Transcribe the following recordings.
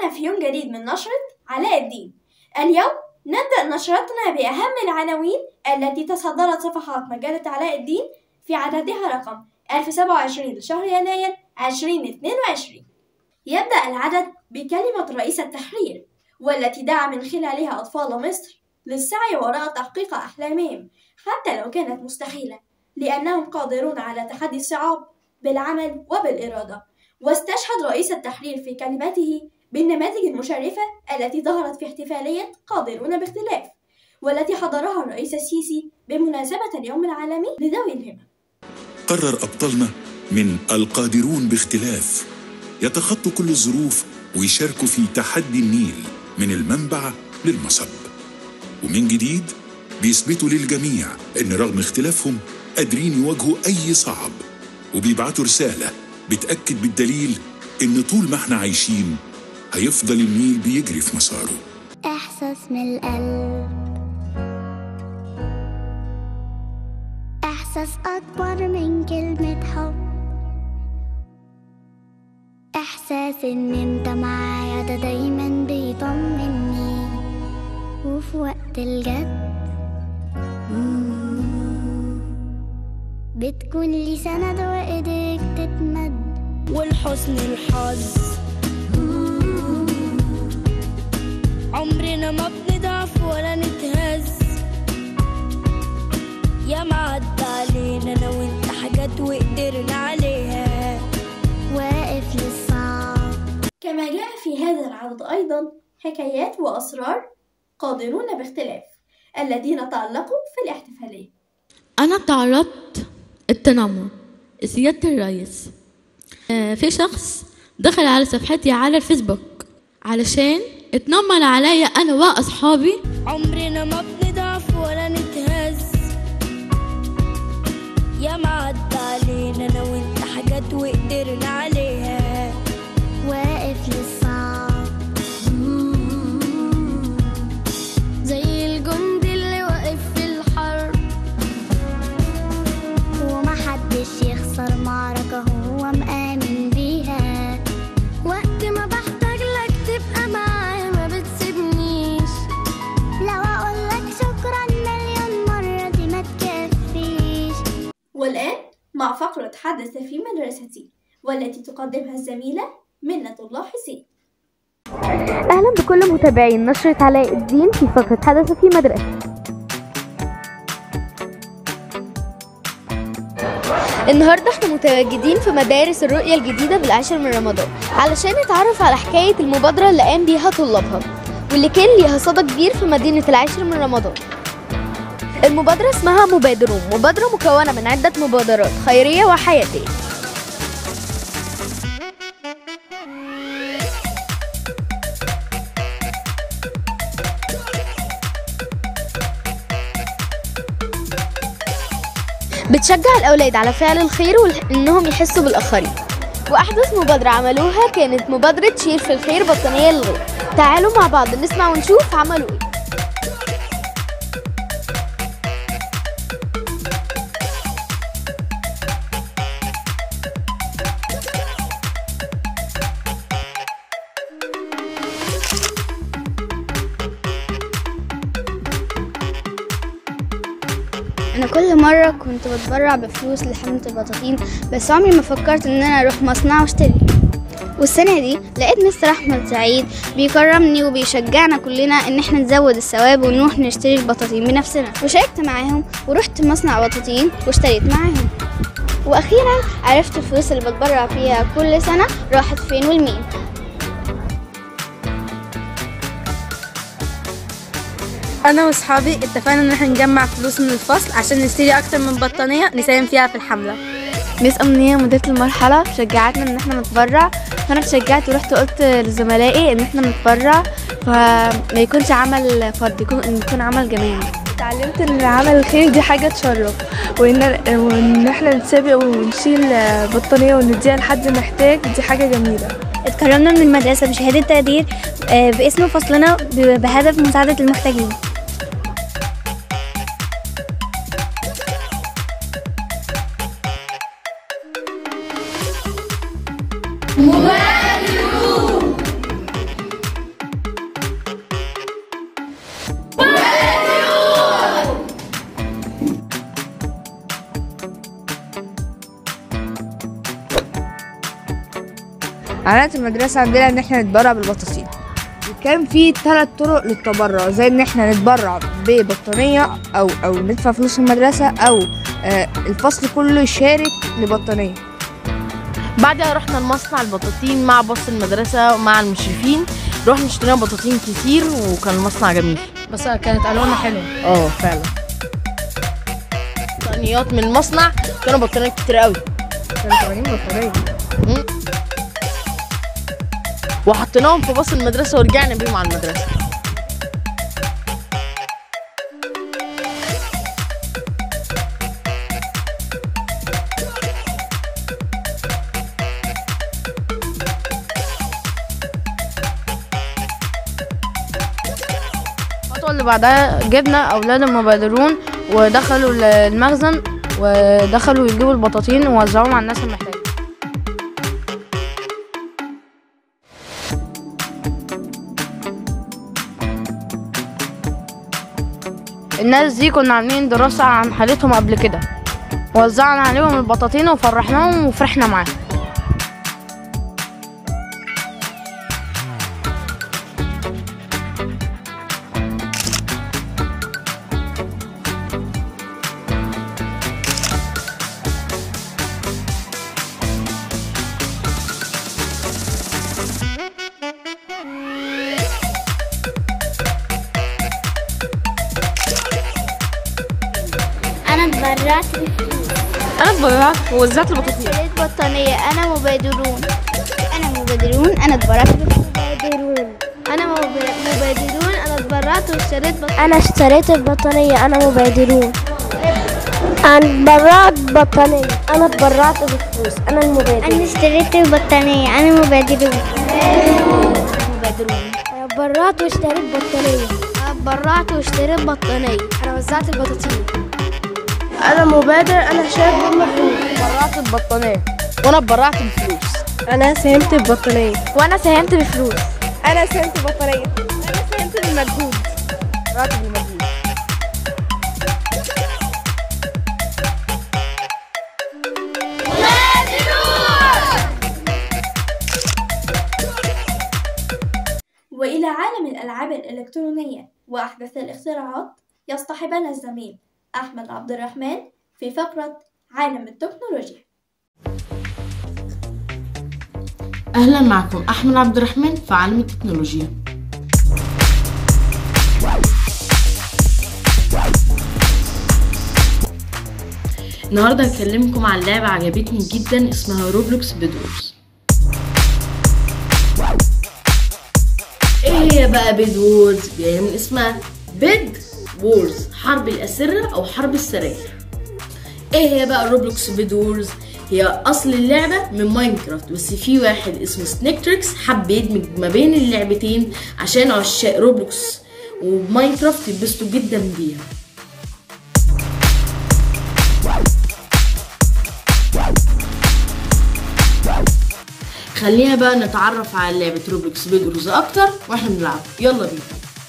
معنا في يوم جديد من نشرة علاء الدين اليوم نبدأ نشرتنا بأهم العناوين التي تصدرت صفحات مجلة علاء الدين في عددها رقم 1027 لشهر يناير 2022 يبدأ العدد بكلمة رئيس التحرير والتي دعا من خلالها أطفال مصر للسعي وراء تحقيق أحلامهم حتى لو كانت مستحيلة لأنهم قادرون على تحدي الصعاب بالعمل وبالإرادة واستشهد رئيس التحرير في كلمته بالنماذج المشرفة التي ظهرت في احتفالية قادرون باختلاف والتي حضرها الرئيس السيسي بمناسبة اليوم العالمي لذوي الهمم قرر أبطالنا من القادرون باختلاف يتخطوا كل الظروف ويشاركوا في تحدي النيل من المنبع للمصب ومن جديد بيثبتوا للجميع إن رغم اختلافهم قادرين يواجهوا أي صعب وبيبعتوا رسالة بتأكد بالدليل إن طول ما احنا عايشين هيفضل النيل بيجري في مساره إحساس من القلب إحساس أكبر من كلمة حب إحساس إن أنت معايا ده دايما بيطمني وفي وقت الجد مم، بتكون لي سند وإيديك تتمد والحسن الحظ عمرنا ما بنضعف ولا نتهز يا معدى علينا انا وانت حاجات وقدرنا عليها واقف للصعب كما جاء في هذا العدد أيضا حكايات وأسرار قادرون باختلاف الذين تألقوا في الاحتفالية أنا تعرضت التنمر سيادة الرئيس آه، في شخص دخل على صفحتي على الفيسبوك علشان اتنمر عليا أنا وأصحابي عمرنا ما بنضعف ولا نتهز يا معدى علينا انا وانت حاجات وقدرنا عليها واقف للصعب زي الجندي اللي واقف في الحرب ومحدش يخسر معركة هو مآمن بيها وقت ما بحتاج لك تبقى معايا ما بتسيبنيش لو اقولك شكرا مليون مرة دي ما تكفيش والآن مع فقرة حدث في مدرستي والتي تقدمها الزميلة منة الله حسين أهلا بكل متابعين نشرة علاء الدين في فقرة حدث في مدرسة النهاردة احنا متواجدين في مدارس الرؤية الجديدة بالعاشر من رمضان علشان نتعرف على حكاية المبادرة اللي قام بيها طلابها واللي كان ليها صدى كبير في مدينة العاشر من رمضان المبادرة اسمها مبادرون مبادرة مكونة من عدة مبادرات خيرية وحياتية بتشجع الأولاد على فعل الخير وإنهم يحسوا بالآخرين وأحدث مبادرة عملوها كانت مبادرة شير في الخير بطانية للغير تعالوا مع بعض نسمع ونشوف عملوا إيه انا كل مره كنت بتبرع بفلوس لحمله البطاطين بس عمري ما فكرت ان انا اروح مصنع واشتري والسنة دي لقيت مستر أحمد سعيد بيكرمني وبيشجعنا كلنا إن احنا نزود الثواب ونروح نشتري البطاطين بنفسنا وشاركت معاهم ورحت مصنع بطاطين واشتريت معاهم وأخيرا عرفت الفلوس اللي بتبرع فيها كل سنة راحت فين والمين انا واصحابي اتفقنا ان احنا نجمع فلوس من الفصل عشان نشتري اكتر من بطانيه نساهم فيها في الحمله ميس أمنية مديرة المرحلة شجعتنا إن احنا نتبرع فأنا اتشجعت ورحت قلت لزملائي إن احنا نتبرع فما يكونش عمل فرد يكون إن يكون عمل جماعي اتعلمت إن عمل الخير دي حاجة تشرف وإن وإن احنا نتسابق ونشيل بطانية ونديها لحد محتاج دي حاجة جميلة اتكرمنا من المدرسة بشهادة تقدير آه، باسم فصلنا ب- بهدف مساعدة المحتاجين عادات المدرسة عندنا إن إحنا نتبرع بالبطاطين وكان في ثلاث طرق للتبرع زي إن إحنا نتبرع ببطانية أو أو ندفع فلوس المدرسة أو آه الفصل كله يشارك لبطانية بعدها رحنا لمصنع البطاطين مع باص المدرسة ومع المشرفين رحنا اشترينا بطاطين كتير وكان المصنع جميل بس كانت الوانها حلوه اه فعلا بطانيات من المصنع كانوا بطانيات كتير قوي كانوا 80 بطانية مم. وحطيناهم في باص المدرسة ورجعنا بيهم على المدرسة الخطوه اللي بعدها جبنا اولاد المبادرون ودخلوا المخزن ودخلوا يجيبوا البطاطين ووزعوهم على الناس المحتاجه الناس دي كنا عاملين دراسة عن حالتهم قبل كده وزعنا عليهم البطاطين وفرحناهم وفرحنا معاهم انا اتبرعت بفلوس انا اتبرعت ووزعت البطاطين اشتريت بطانية انا مبادرون انا مبادرون انا اتبرعت مبادرون انا مب- مبادرون انا اتبرعت واشتريت بطانية انا اشتريت البطانية انا مبادرون انا اتبرعت ببطانية انا اتبرعت بفلوس انا المبادر انا اشتريت البطانية انا مبادرون مبادرون انا اتبرعت واشتريت بطانية انا اتبرعت واشتريت بطانية انا وزعت البطاطين انا مبادر انا شارك بالمفروض اتبرعت ببطانية وانا اتبرعت بفلوس انا ساهمت ببطانية وانا ساهمت بفلوس أنا ساهمت بطانية أنا ساهمت بالمجهود اتبرعت بالمجهود وإلى عالم الألعاب الإلكترونية وأحدث الاختراعات يصطحبنا الزميل أحمد عبد الرحمن في فقرة عالم التكنولوجيا أهلا معكم أحمد عبد الرحمن في عالم التكنولوجيا النهاردة هكلمكم عن لعبة عجبتني جدا اسمها روبلوكس بيدورز ايه هي بقى بيد وورز جاية من اسمها بيد وورز حرب الأسرة أو حرب السراير ايه هي بقى روبلوكس بيد وورز هي اصل اللعبه من ماينكرافت بس في واحد اسمه سنيكتريكس حب يدمج ما بين اللعبتين عشان عشاق روبلوكس وماينكرافت يتبسطوا جدا بيها خلينا بقى نتعرف على لعبة روبلوكس بيدروز أكتر واحنا بنلعب يلا بينا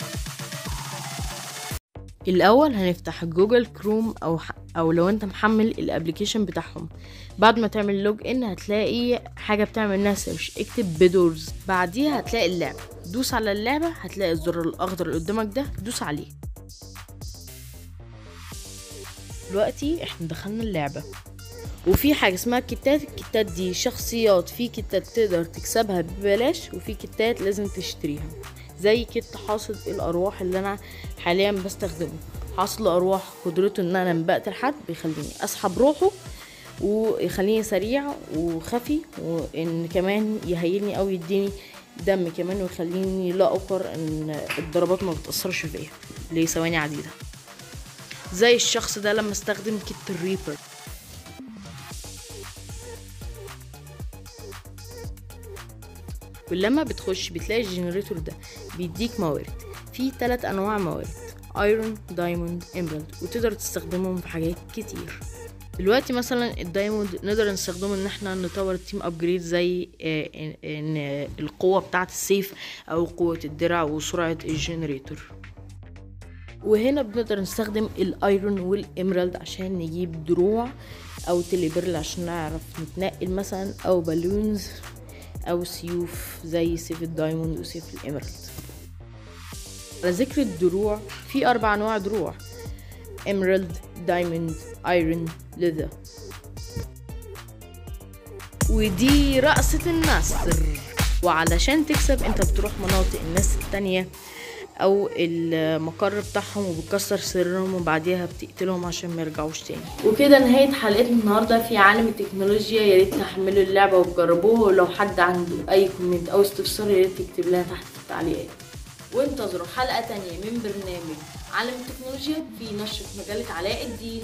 الأول هنفتح جوجل كروم أو أو لو أنت محمل الأبليكيشن بتاعهم بعد ما تعمل لوج إن هتلاقي حاجة بتعمل لها سيرش اكتب بيدورز بعديها هتلاقي اللعبة دوس على اللعبة هتلاقي الزر الأخضر اللي قدامك ده دوس عليه دلوقتي احنا دخلنا اللعبة وفي حاجة اسمها كيتات الكيتات دي شخصيات في كيتات تقدر تكسبها ببلاش وفي كيتات لازم تشتريها زي كيت حاصل الأرواح اللي أنا حاليا بستخدمه حاصل أرواح قدرته إن أنا لما بقتل حد بيخليني أسحب روحه ويخليني سريع وخفي وإن كمان يهيلني أو يديني دم كمان ويخليني لا أقر إن الضربات ما بتأثرش فيا لثواني عديدة زي الشخص ده لما استخدم كيت الريبر ولما بتخش بتلاقي الجنريتور ده بيديك موارد في ثلاث انواع موارد ايرون دايموند امبرالد وتقدر تستخدمهم في حاجات كتير دلوقتي مثلا الدايموند نقدر نستخدمه ان احنا نطور التيم ابجريد زي آه، ان إن القوه بتاعه السيف او قوه الدرع وسرعه الجنريتور وهنا بنقدر نستخدم الايرون والامرالد عشان نجيب دروع او تليبرل عشان نعرف نتنقل مثلا او بالونز أو سيوف زي سيف الدايموند وسيف الإمرالد على ذكر الدروع في أربع أنواع دروع إمرالد دايموند ايرون ليذر ودي رقصة النسر وعلشان تكسب انت بتروح مناطق الناس التانية او المقر بتاعهم وبتكسر سرهم وبعديها بتقتلهم عشان ما يرجعوش تاني وكده نهاية حلقتنا النهاردة في عالم التكنولوجيا يا ريت تحملوا اللعبة وتجربوها ولو حد عنده اي كومنت او استفسار يا ريت يكتب لنا تحت في التعليقات وانتظروا حلقة تانية من برنامج عالم التكنولوجيا في نشر في مجلة علاء الدين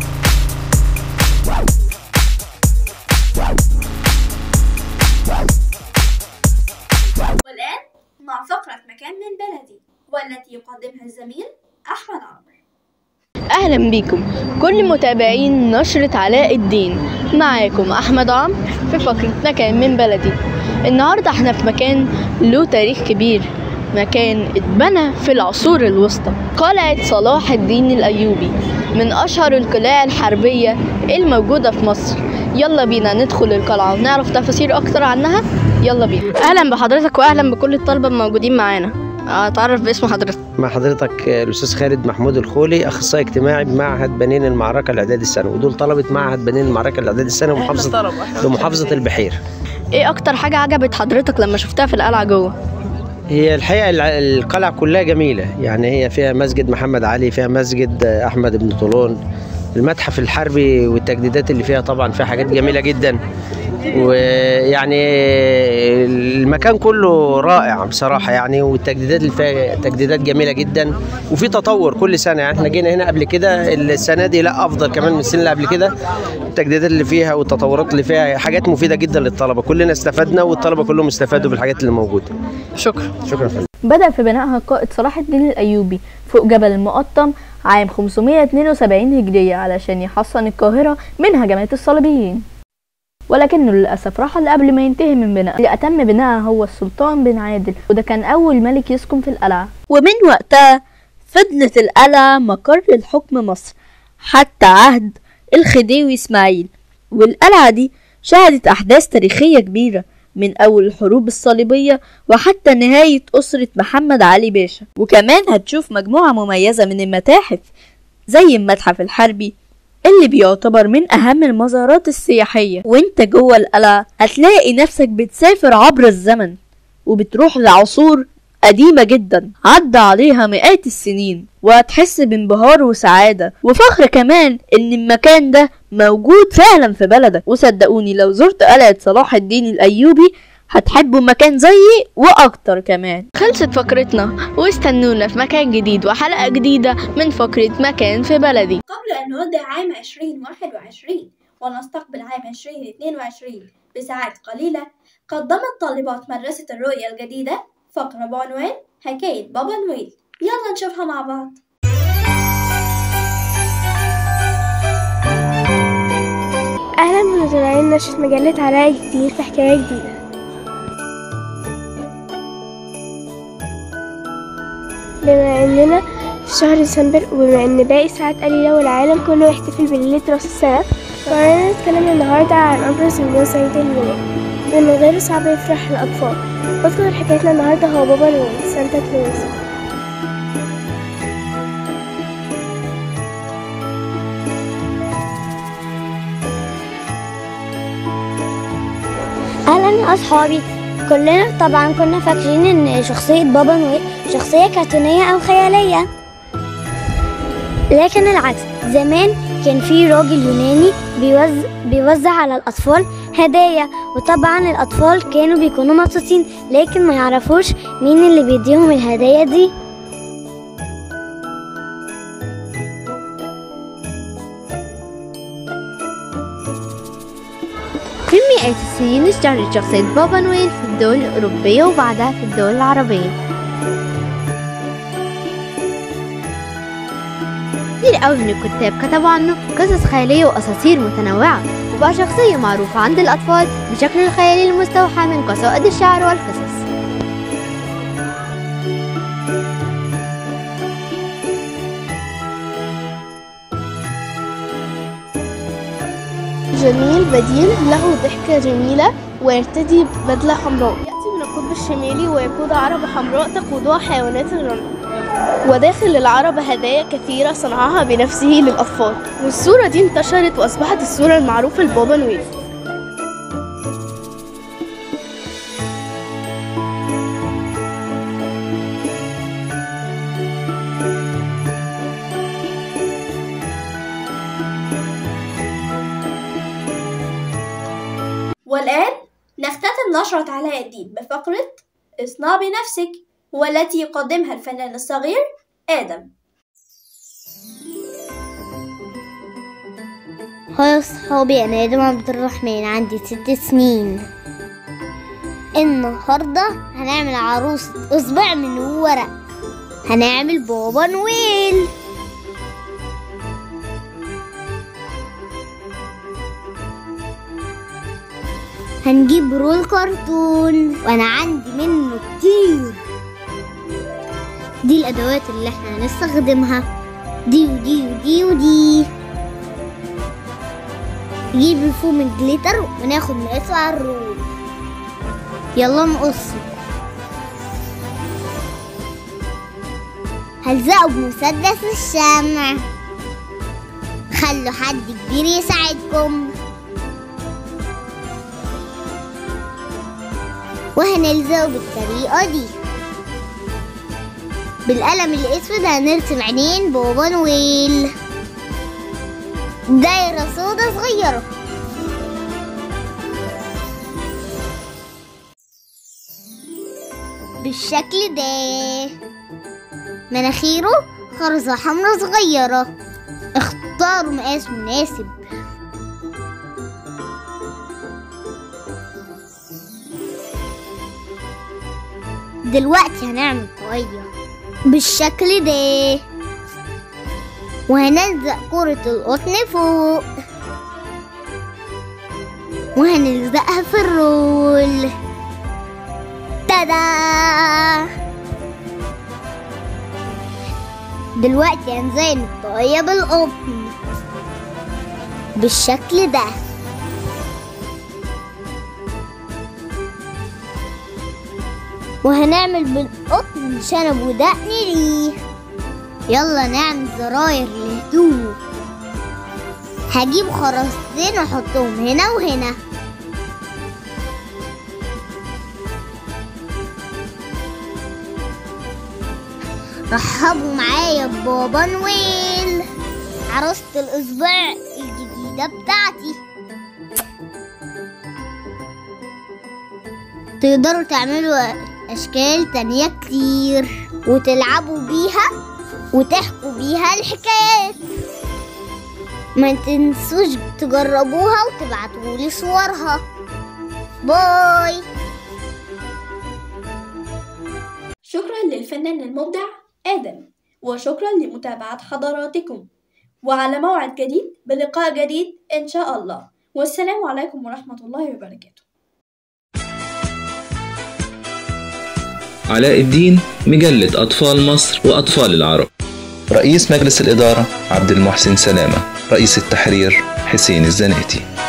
والآن مع فقرة مكان من بلدي والتي يقدمها الزميل أحمد عمرو أهلا بيكم كل متابعين نشرة علاء الدين معاكم أحمد عمرو في فقرة مكان من بلدي النهاردة احنا في مكان له تاريخ كبير مكان اتبنى في العصور الوسطى قلعة صلاح الدين الأيوبي من أشهر القلاع الحربية الموجودة في مصر يلا بينا ندخل القلعة ونعرف تفاصيل أكتر عنها يلا بينا أهلا بحضرتك وأهلا بكل الطلبة الموجودين معانا أتعرف باسم حضرتك مع حضرتك الاستاذ خالد محمود الخولي اخصائي اجتماعي بمعهد بنين المعركه الاعدادي الثانوي ودول طلبه معهد بنين المعركه الاعدادي الثانوي محافظه بمحافظه البحير إيه أكتر حاجة عجبت حضرتك لما شفتها في القلعة جوه؟ هي الحقيقه الع- القلعه كلها جميله يعني هي فيها مسجد محمد علي فيها مسجد احمد بن طولون المتحف الحربي والتجديدات اللي فيها طبعا فيها حاجات جميله جدا ويعني المكان كله رائع بصراحه يعني والتجديدات اللي فيها تجديدات جميله جدا وفي تطور كل سنه يعني احنا جينا هنا قبل كده السنه دي لا افضل كمان من السنه اللي قبل كده التجديدات اللي فيها والتطورات اللي فيها حاجات مفيده جدا للطلبه كلنا استفدنا والطلبه كلهم استفادوا بالحاجات اللي موجوده شكرا شكرا فندم بدأ في بنائها قائد صلاح الدين الأيوبي فوق جبل المقطم عام 572 هجرية علشان يحصن القاهرة من هجمات الصليبيين ولكنه للأسف رحل قبل ما ينتهي من بنائها اللي أتم بنائها هو السلطان بن عادل وده كان أول ملك يسكن في القلعة ومن وقتها فضلت القلعة مقر الحكم مصر حتى عهد الخديوي إسماعيل والقلعة دي شهدت أحداث تاريخية كبيرة من أول الحروب الصليبية وحتى نهاية أسرة محمد علي باشا وكمان هتشوف مجموعة مميزة من المتاحف زي المتحف الحربي اللي بيعتبر من أهم المزارات السياحية وانت جوه القلعة هتلاقي نفسك بتسافر عبر الزمن وبتروح لعصور قديمة جدا عدى عليها مئات السنين وهتحس بانبهار وسعادة وفخر كمان ان المكان ده موجود فعلا في بلدك وصدقوني لو زرت قلعة صلاح الدين الأيوبي هتحبوا مكان زيي وأكتر كمان خلصت فقرتنا واستنونا في مكان جديد وحلقة جديدة من فقرة مكان في بلدي قبل أن نودع عام 2021 ونستقبل عام 2022 بساعات قليلة قدمت طالبات مدرسة الرؤية الجديدة فقرة بعنوان حكاية بابا نويل يلا نشوفها مع بعض أهلا بمتابعين نشرة مجلة علاء الدين في حكاية جديدة بما إننا في شهر ديسمبر وبما إن باقي ساعات قليلة والعالم كله يحتفل بليلة رأس السنة قررنا نتكلم النهاردة عن أبرز رموز عيد الميلاد ومن غيره صعب يفرح الأطفال بطل حكايتنا النهاردة هو بابا نويل سانتا كلوز اهلا يا اصحابي كلنا طبعا كنا فاكرين ان شخصية بابا نويل شخصية كرتونية او خيالية لكن العكس زمان كان في راجل يوناني بيوزع, بيوزع على الاطفال هدايا وطبعا الاطفال كانوا بيكونوا مبسوطين لكن ما يعرفوش مين اللي بيديهم الهدايا دي في مئات السنين اشتهرت شخصية بابا نويل في الدول الأوروبية وبعدها في الدول العربية كتير قوي من الكتاب كتبوا عنه قصص خيالية وأساطير متنوعة وبقى شخصية معروفة عند الأطفال بشكل الخيالي المستوحى من قصائد الشعر والقصص جميل بديل له ضحكة جميلة ويرتدي بدلة حمراء يأتي من القطب الشمالي ويقود عربة حمراء تقودها حيوانات الرمل وداخل العربة هدايا كثيرة صنعها بنفسه للأطفال والصورة دي انتشرت وأصبحت الصورة المعروفة لبابا نويل والآن نختتم نشرة علاء الدين بفقرة اصنع بنفسك والتي يقدمها الفنان الصغير آدم هاي صحابي انا ادم عبد الرحمن عندي ست سنين النهارده هنعمل عروسة اصبع من ورق هنعمل بابا نويل هنجيب رول كرتون وانا عندي منه كتير دي الادوات اللي احنا هنستخدمها دي ودي ودي ودي نجيب الفوم الجليتر وناخد مقاسه على الرول يلا نقصه هلزقه بمسدس الشمع خلوا حد كبير يساعدكم وهنلزقه بالطريقة دي بالقلم الأسود هنرسم عينين بابا نويل دايرة سودا صغيرة بالشكل ده مناخيره خرزة حمرا صغيرة اختاروا مقاس مناسب دلوقتي هنعمل طاقية بالشكل ده وهنلزق كرة القطن فوق وهنلزقها في الرول تادا دلوقتي هنزين الطاقية بالقطن بالشكل ده وهنعمل بالقطن شنب ودقن ليه يلا نعمل زراير لهدومه هجيب خرزتين واحطهم هنا وهنا رحبوا معايا ببابا نويل عروسة الأسبوع الجديدة بتاعتي تقدروا تعملوا أشكال تانية كتير وتلعبوا بيها وتحكوا بيها الحكايات ما تنسوش تجربوها وتبعتولي صورها باي شكرا للفنان المبدع آدم وشكرا لمتابعة حضراتكم وعلى موعد جديد بلقاء جديد إن شاء الله والسلام عليكم ورحمة الله وبركاته علاء الدين مجلة أطفال مصر وأطفال العرب رئيس مجلس الإدارة عبد المحسن سلامة رئيس التحرير حسين الزناتي